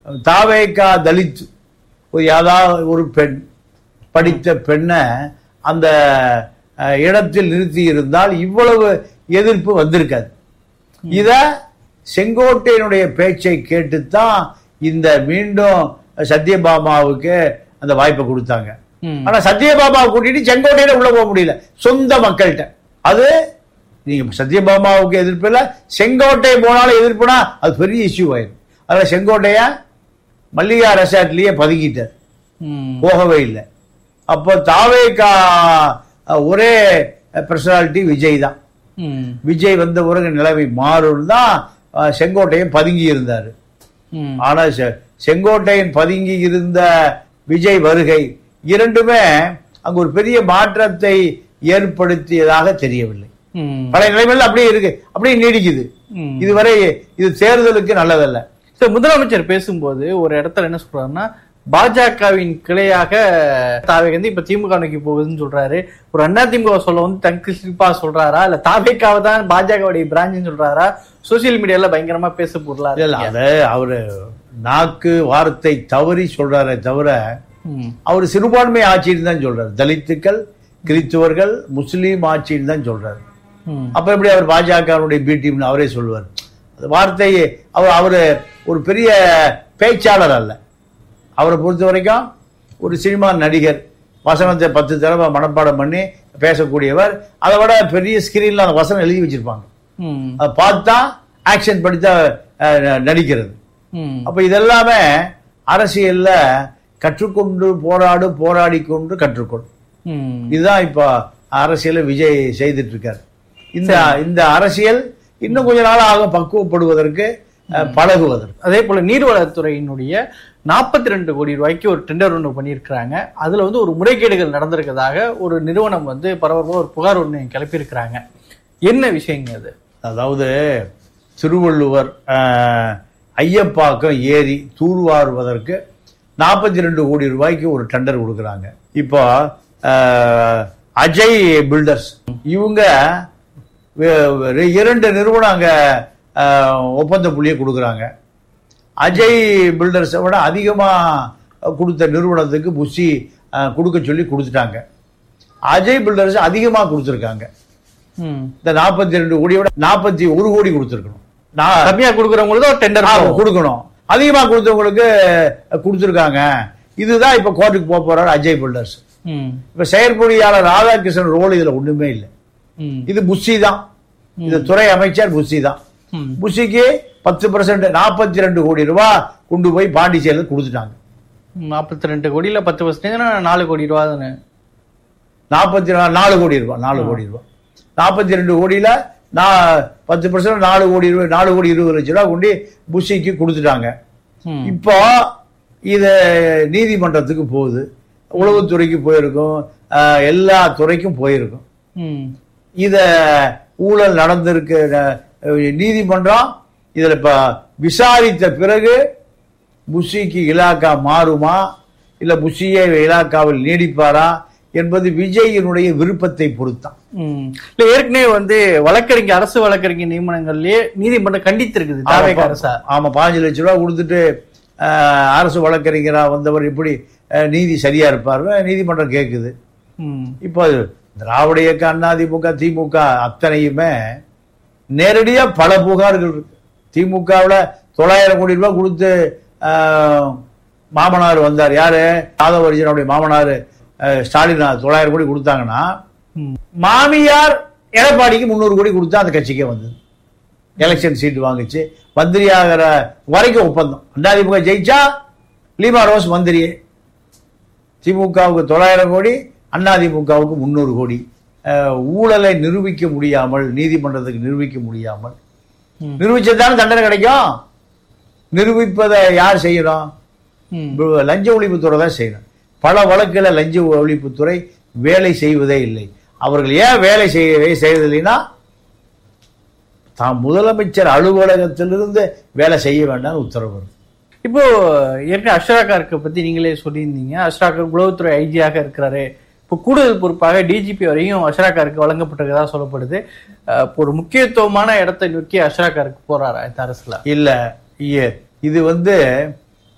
தாவேகா தலித் ஒரு ஏதாவது ஒரு பெண் படித்த பெண்ணை அந்த அஹ், இடத்தில் நிறுத்தி இருந்தால் இவ்வளவு எதிர்ப்பு வந்திருக்காது இத செங்கோட்டையனுடைய பேச்சை கேட்டுத்தான் இந்த மீண்டும் சத்யபாமாவுக்கு அந்த வாய்ப்பை கொடுத்தாங்க ம். ஆனா சத்யபாமாவை கூட்டிட்டு செங்கோட்டையில உள்ள போக முடியல சொந்த மக்கள்கிட்ட அது நீங்க சத்யபாமாவுக்கு எதிர்ப்பு இல்ல செங்கோட்டை போனாலும் எதிர்ப்புனா அது பெரிய இஷ்யூ ஆயிடும் அதில் செங்கோட்டையா மல்லிகா ரெசார்ட்லயே பதுக்கிட்டார் ம். போகவே இல்லை அப்போ தாவேகா அஹ், ஒரே பர்சனாலிட்டி விஜய் தான் ம். விஜய் வந்த பிறகு நிலைமை மாறும் தான் அஹ், செங்கோட்டையன் பதுங்கி இருந்தார் ம். ஆனா செ- செங்கோட்டையன் பதுங்கி இருந்த விஜய் வருகை இரண்டுமே அங்கு ஒரு பெரிய மாற்றத்தை ஏற்படுத்தியதாக தெரியவில்லை ம். பழைய நிலைமையில் அப்படியே இருக்கு அப்படியே நீடிக்குது ம். இதுவரை இது தேர்தலுக்கு நல்லதல்ல சரி, முதலமைச்சர் பேசும்போது ஒரு இடத்துல என்ன சொல்றாருன்னா பாஜகவின் கிளையாக தாவே வந்து இப்ப திமுக நோக்கி போகுதுன்னு சொல்றாரு ஒரு அண்ணா திமுக சொல்ல வந்து தங்கு சிரிப்பா சொல்றாரா இல்ல தாவேக்காவை தான் பாஜகவுடைய பிராஞ்சுன்னு சொல்றாரா சோசியல் மீடியால பயங்கரமா பேச பொருளா இல்ல அது அவரு நாக்கு வார்த்தை தவறி சொல்றாரே தவிர ம். அவர் சிறுபான்மை ஆட்சின்னு தான் சொல்றாரு தலித்துக்கள் கிறிஸ்துவர்கள் முஸ்லீம் ஆட்சின்னு தான் சொல்றாரு ம். அப்ப எப்படி அவர் பாஜகவுடைய பி டீம்னு அவரே சொல்லுவார் அந்த வார்த்தையை அவர் அவரு ஒரு பெரிய பேச்சாளர் அல்ல அவரை பொறுத்த வரைக்கும் ஒரு சினிமா நடிகர் வசனத்தை பத்து தடவை மனப்பாடம் பண்ணி பேசக்கூடியவர் அதை விட பெரிய ஸ்கிரீன்ல அந்த வசனம் எழுதி வச்சிருப்பாங்க ம். அதை பார்த்தா ஆக்ஷன் படித்தா அஹ், நடிக்கிறது ம். அப்ப இதெல்லாமே அரசியல்ல கற்றுக்கொண்டு போராடு போராடி கொண்டு கற்றுக்கொள் ம். இதுதான் இப்போ அரசியலை விஜய் செய்துட்டு இருக்காரு இந்த இந்த அரசியல் இன்னும் கொஞ்ச நாள் ஆகும் பக்குவப்படுவதற்கு அஹ், பழகுவதற்கு அதே போல நீர்வளத்துறையினுடைய நாற்பத்தி ரெண்டு கோடி ரூபாய்க்கு ஒரு டெண்டர் ஒன்று பண்ணியிருக்கிறாங்க அதுல வந்து ஒரு முறைகேடுகள் நடந்திருக்கதாக ஒரு நிறுவனம் வந்து பரபரப்பாக ஒரு புகார் ஒன்று கிளப்பியிருக்கிறாங்க என்ன விஷயங்க அது அதாவது திருவள்ளுவர் அஹ், ஐயப்பாக்கம் ஏரி தூர்வாருவதற்கு நாற்பத்தி ரெண்டு கோடி ரூபாய்க்கு ஒரு டெண்டர் கொடுக்குறாங்க இப்போ அஹ், அஜய் பில்டர்ஸ் இவங்க வே- வே- இரண்டு நிறுவனம் அங்க அஹ், ஒப்பந்த புள்ளியை கொடுக்குறாங்க அஜய் பில்டர்ஸை விட அதிகமா கொடுத்த நிறுவனத்துக்கு புஷி அஹ், கொடுக்க சொல்லி கொடுத்துட்டாங்க அஜய் பில்டர்ஸ் அதிகமா கொடுத்துருக்காங்க ம். இந்த நாற்பத்தி ரெண்டு கோடியை விட நாற்பத்தி ஒரு கோடி கொடுத்துருக்கணும் நான் கம்மியா கொடுக்குறவங்களுக்கு ஒரு டெண்டர் ஆமா, கொடுக்கணும் அதிகமா கொடுத்தவங்களுக்கு கொடுத்துருக்காங்க இதுதான் இப்ப கோர்ட்டுக்கு போக போறாரு அஜய் பில்டர்ஸ் ம். இப்ப செயற்பொறியாளர் ராதாகிருஷ்ணன் ரோல் இதுல ஒண்ணுமே இல்லை ம். இது புஷி தான் இது துறை அமைச்சர் புஷி தான் ம். புஷிக்கு பத்து பர்சன்ட் நாற்பத்தி ரெண்டு கோடி ரூபாய் கொண்டு போய் பாண்டிச்சேரியில் கொடுத்துட்டாங்க நாற்பத்தி ரெண்டு கோடியில பத்து பர்சன்டேஜ் நாலு கோடி ரூபா தானே நாற்பத்தி நாலு கோடி ரூபாய் நாலு கோடி ரூபாய் நாற்பத்தி ரெண்டு கோடியில நான் பத்து பர்சன்ட் நாலு கோடி ரூபாய் நாலு கோடி இருபது லட்சம் ரூபாய் கொண்டு புஷிக்கு கொடுத்துட்டாங்க ம். இப்போ இது நீதிமன்றத்துக்கு போகுது உளவுத்துறைக்கு போயிருக்கும் அஹ், எல்லா துறைக்கும் போயிருக்கும் ம். இத ஊழல் நடந்திருக்கு அஹ், நீதிமன்றம் இதுல இப்ப விசாரித்த பிறகு புஷிக்கு இலாக்கா மாறுமா இல்ல புஷியே இலாக்காவில் நீடிப்பாரா என்பது விஜயினுடைய விருப்பத்தை பொறுத்தான் ம். இல்ல ஏற்கனவே வந்து வழக்கறிஞர் அரசு வழக்கறிஞர் நியமனங்கள்லயே நீதிமன்றம் கண்டித்திருக்குது தாவேக அரசா ஆமா பாஞ்சு லட்ச ரூபா கொடுத்துட்டு அஹ், அரசு வழக்கறிஞரா வந்தவர் எப்படி அஹ், நீதி சரியா இருப்பார் நீதிமன்றம் கேட்குது ம். இப்போ திராவிட இயக்க அதிமுக திமுக அத்தனையுமே நேரடியா பல புகார்கள் இருக்கு திமுகவில் தொள்ளாயிரம் கோடி ரூபாய் கொடுத்து ஆஹ், மாமனார் வந்தார் யாரு யாதவரிஜனுடைய மாமனார் ஆஹ், ஸ்டாலின் தொள்ளாயிரம் கோடி கொடுத்தாங்கன்னா ம். மாமியார் எடப்பாடிக்கு முந்நூறு கோடி கொடுத்தா அந்த கட்சிக்கே வந்தது எலெக்ஷன் சீட் வாங்குச்சு மந்திரி ஆகிற வரைக்கும் ஒப்பந்தம் அதிமுக ஜெயிச்சா லீமா ரோஸ் மந்திரியே திமுகவுக்கு தொள்ளாயிரம் கோடி அதிமுகவுக்கு முந்நூறு கோடி அஹ், ஊழலை நிரூபிக்க முடியாமல் நீதிமன்றத்துக்கு நிரூபிக்க முடியாமல் ம். நிரூபிச்சதான தண்டனை கிடைக்கும் நிரூபிப்பதை யார் செய்யணும் ம். இப்ப லஞ்ச ஒழிப்புத்துறை தான் செய்யணும் பல வழக்குல லஞ்ச ஒழிப்புத்துறை வேலை செய்வதே இல்லை அவர்கள் ஏன் வேலை செய்யவே செய்வதில்லைன்னா தாம் முதலமைச்சர் அலுவலகத்திலிருந்து வேலை செய்ய வேண்டாம்னு உத்தரவு வருது இப்போ ஏற்கனவே அஷ்ராகாருக்கு பத்தி நீங்களே சொல்லியிருந்தீங்க அஷ்ராகர் உளவுத்துறை ஐஜியாக இருக்கிறாரு இப்போ கூடுதல் பொறுப்பாக டிஜிபி வரையும் அஷ்ராகாருக்கு வழங்கப்பட்டிருக்கதா சொல்லப்படுது அஹ் இப்போ ஒரு முக்கியத்துவமான இடத்தை நோக்கி அஷ்ராகாருக்கு போறாரா இந்த அரசுல இல்ல இ- இது வந்து